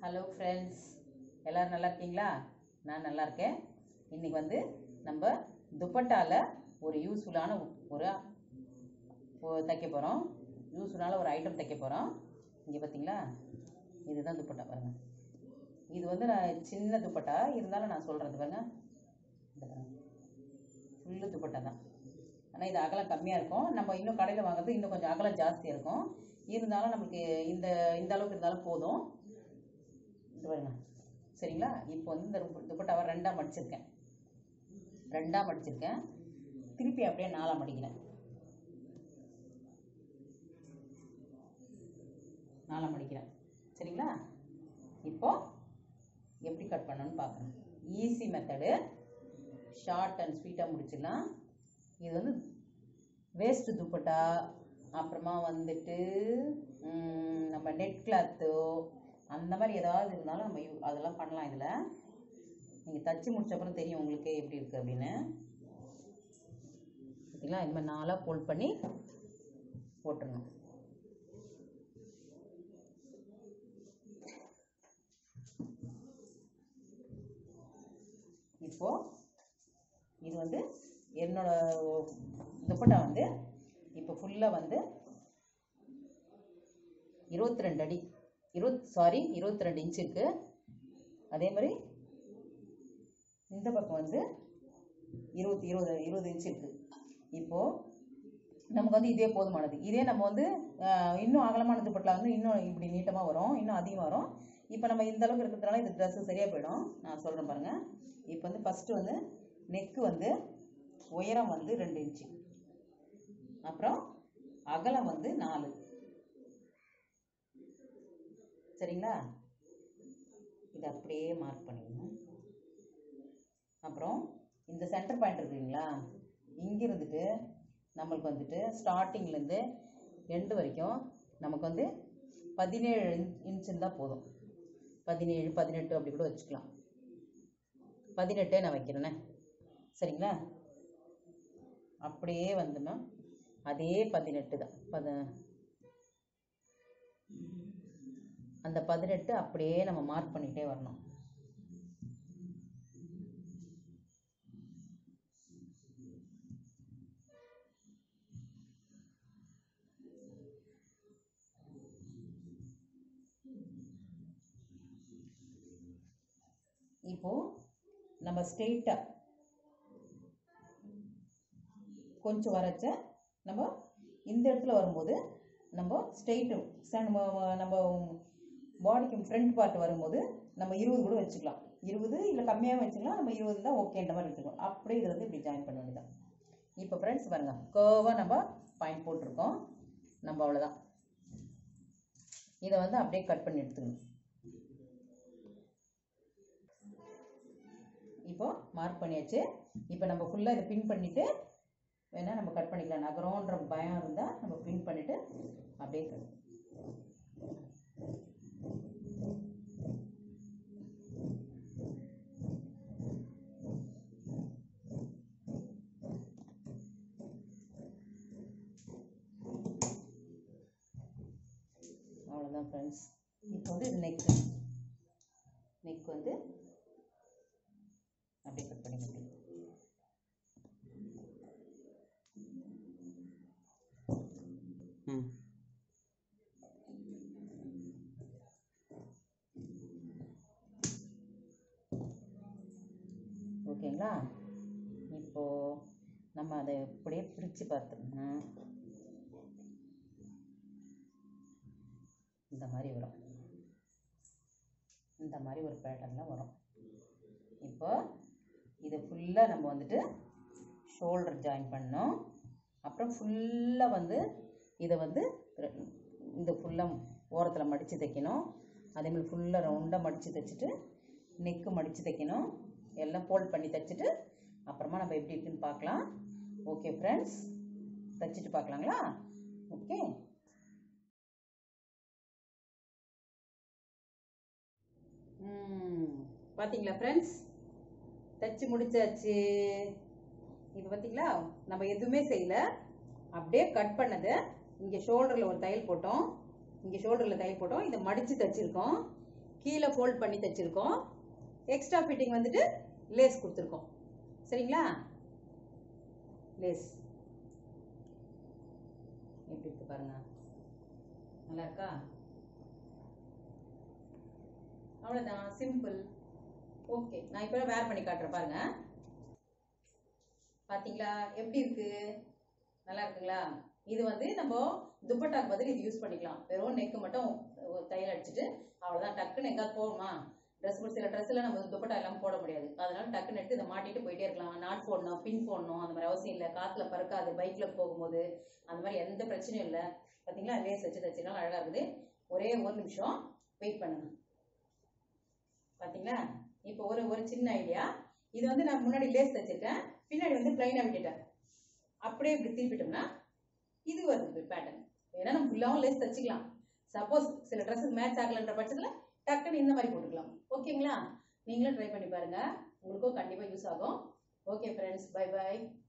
Hello friends எல்லோரும் நல்லா இருக்கீங்களா நான் நல்லா இருக்கேன் இன்றைக்கி வந்து நம்ம துப்பட்டாவில் ஒரு யூஸ்ஃபுல்லான ஒரு ஒ- தைக்க போகிறோம் யூஸ்ஃபுல்லான ஒரு ஐட்டம் தைக்க போகிறோம் இங்கே பார்த்தீங்களா இதுதான் துப்பட்டா பாருங்க இது வந்து நான் சின்ன துப்பட்டா இருந்தாலும் நான் சொல்கிறது பாருங்க இந்த பாருங்க ஃபுல்லு துப்பட்டா தான் ஆனால் இது அகலம் கம்மியாக இருக்கும் நம்ம இன்னும் கடையில் வாங்குறது இன்னும் கொஞ்சம் அகலம் ஜாஸ்தியாக இருக்கும் இருந்தாலும் நமக்கு இந்த இந்த அளவுக்கு இருந்தாலும் போதும் இது பாருங்க சரிங்களா இப்போ வந்து இந்த துப்ப- துப்பட்டாவை ரெண்டாக மடிச்சிருக்கேன் ரெண்டாக மடிச்சிருக்கேன் திருப்பி அப்படியே நாலாக மடிக்கிறேன் நாலாக மடிக்கிறேன் சரிங்களா இப்போ எப்படி கட் பண்ணணும்னு பார்க்கணும் ஈஸி மெத்தடு ஷார்ட் அண்ட் ஸ்வீட்டாக முடிச்சிடலாம் இது வந்து வேஸ்ட் துப்பட்டா அப்புறமா வந்துட்டு ம், நம்ம நெட் கிளாத்தோ அந்த மாதிரி ஏதாவது இருந்தாலும் நம்ம யூ- அதெல்லாம் பண்ணலாம் இதில் நீங்கள் தச்சு முடிச்ச அப்புறம் தெரியும் உங்களுக்கு எப்படி இருக்குது அப்படின்னு பார்த்தீங்களா இந்த மாதிரி நாளாக ஃபோல்ட் பண்ணி போட்டுருணும் இப்போ இது வந்து என்னோட துப்பட்டா வந்து இப்போ ஃபுல்லாக வந்து இருபத்தி ரெண்டு அடி இருபத் சாரி இருபத்தி ரெண்டு இன்ச் இருக்கு அதே மாதிரி இந்த பக்கம் வந்து இருபத்தி இருபது இருபது இன்ச் இருக்கு இப்போ நமக்கு வந்து இதே போதுமானது இதே நம்ம வந்து ஆஹ், இன்னும் அகலமான துப்பட்டா வந்து இன்னும் இப்படி நீட்டமாக வரும் இன்னும் அதிகம் வரும் இப்போ நம்ம இந்த அளவுக்கு இருக்கிறதுனால இந்த ட்ரெஸ்ஸு சரியாக போயிடும் நான் சொல்கிறேன் பாருங்க இப்போ வந்து ஃபஸ்ட்டு வந்து நெக்கு வந்து உயரம் வந்து ரெண்டு இன்ச்சு அப்புறம் அகலம் வந்து நாலு சரிங்களா இதை அப்படியே மார்க் பண்ணிக்கணும் அப்புறம் இந்த சென்டர் பாயிண்ட் இருக்குங்களா இங்க இருந்துட்டு நம்மளுக்கு வந்துட்டு ஸ்டார்டிங்லேருந்து எண்டு வரைக்கும் நமக்கு வந்து பதினேழு இன்ச் இருந்தால் போதும் பதினேழு பதினெட்டு அப்படி கூட வச்சுக்கலாம் பதினெட்டே நான் வைக்கிறேனே சரிங்களா அப்படியே வந்துன்னா அதே பதினெட்டு தான் பத அந்த பதினெட்டு அப்படியே நம்ம மார்க் பண்ணிகிட்டே வரணும் இப்போ நம்ம ஸ்ட்ரெயிட்டாக கொஞ்சம் வரைச்ச நம்ம இந்த இடத்துல வரும்போது நம்ம ஸ்ட்ரெயிட்டு நம்ம நம்ம பாடிக்கு ஃப்ரண்ட் பார்ட் வரும்போது நம்ம இருபது கூட வச்சுக்கலாம் இருபது இல்லை கம்மியாகவும் வச்சுக்கலாம் நம்ம இருபது தான் ஓகேன்ற மாதிரி வச்சுக்கலாம் அப்படியே இதை வந்து இப்படி ஜாயின் பண்ண வேண்டியதான் இப்போ ஃப்ரெண்ட்ஸ் பாருங்க கேர்வாக நம்ம பாயிண்ட் போட்டிருக்கோம் நம்ம அவ்வளோதான் இதை வந்து அப்படியே கட் பண்ணி எடுத்துக்கணும் இப்போ மார்க் பண்ணியாச்சு இப்போ நம்ம ஃபுல்லாக இதை பின் பண்ணிவிட்டு வேணால் நம்ம கட் பண்ணிக்கலாம் நகரம்ன்ற பயம் இருந்தால் நம்ம பின் பண்ணிவிட்டு அப்படியே cut. அவ்வளோதான் ஃப்ரெண்ட்ஸ் இப்போ வந்து இது நெக் நெக் வந்து அப்படியே கட் பண்ணி முடியும் ம் ஓகேங்களா இப்போ நம்ம அதை அப்படியே பிரித்து பார்த்தோம்னா இந்த மாதிரி வரும் இந்த மாதிரி ஒரு பேட்டர்னில் வரும் இப்போ இதை ஃபுல்லாக நம்ம வந்துட்டு ஷோல்டர் ஜாயின் பண்ணோம் அப்புறம் ஃபுல்லாக வந்து இதை வந்து ரெ- இந்த ஃபுல்லாக ஓரத்தில் மடித்து தைக்கணும் அதே மாதிரி ஃபுல்லாக ரவுண்டாக மடித்து தைச்சிட்டு நெக்கு மடித்து தைக்கணும் எல்லாம் ஃபோல்ட் பண்ணி தைச்சிட்டு அப்புறமா நம்ம எப்படி இருக்குன்னு பார்க்கலாம் ஓகே ஃப்ரெண்ட்ஸ் தைச்சிட்டு பார்க்கலாங்களா ஓகே ம், பாத்தீங்களா ஃப்ரெண்ட்ஸ் தச்சு முடிச்சாச்சு இப்போ பார்த்தீங்களா நம்ம எதுவுமே செய்யல அப்படியே கட் பண்ணது இங்கே ஷோல்டரில் ஒரு தையல் போட்டோம் இங்கே ஷோல்டரில் தையல் போட்டோம் இதை மடித்து தைச்சிருக்கோம் கீழே ஃபோல்ட் பண்ணி தைச்சிருக்கோம் எக்ஸ்ட்ரா ஃபிட்டிங் வந்துட்டு லேஸ் கொடுத்துருக்கோம் சரிங்களா லேஸ் எப்படி இருக்கு பாருங்க நல்லா இருக்கா அவ்வளோதான் சிம்பிள் ஓகே நான் இப்போ வேர் பண்ணி காட்டுறேன் பாருங்க பாத்தீங்களா எப்படி இருக்கு நல்லா இருக்குங்களா இது வந்து நம்ம துப்பட்டாக்கு பதில் இது யூஸ் பண்ணிக்கலாம் வெறும் நெக்கு மட்டும் ஒரு தையல் அடிச்சுட்டு அவ்வளோதான் டக்குன்னு எங்காவது போகணுமா ட்ரெஸ் சில ட்ரெஸ்ஸில் நம்ம துப்பட்டா எல்லாம் போட முடியாது அதனால டக்குன்னு எடுத்து இதை மாட்டிட்டு போயிட்டே இருக்கலாம் நாட் போடணும் பின் போடணும் அந்த மாதிரி அவசியம் இல்லை காற்றுல பறக்காது பைக்கில் போகும்போது அந்த மாதிரி எந்த பிரச்சனையும் இல்லை பார்த்தீங்களா லேஸ் வச்சு தச்சுக்கலாம் அழகாக இருக்குது ஒரே ஒரு நிமிஷம் வெயிட் பண்ணுங்க பார்த்தீங்களா இப்போ ஒரு ஒரு சின்ன ஐடியா இது வந்து நான் முன்னாடி லேஸ் தைச்சிருக்கேன் பின்னாடி வந்து பிளைனாக விட்டுட்டேன் அப்படியே இப்படி திருப்பிட்டோம்னா இது வருது பேட்டர்ன் ஏன்னா நம்ம ஃபுல்லாகவும் லேஸ் தச்சுக்கலாம் சப்போஸ் சில ட்ரெஸ்ஸுக்கு மேட்ச் ஆகலன்ற பட்சத்தில் டக்குன்னு இந்த மாதிரி போட்டுக்கலாம் ஓகேங்களா நீங்களும் ட்ரை பண்ணி பாருங்க உங்களுக்கும் கண்டிப்பாக யூஸ் ஆகும் ஓகே ஃப்ரெண்ட்ஸ் பை பை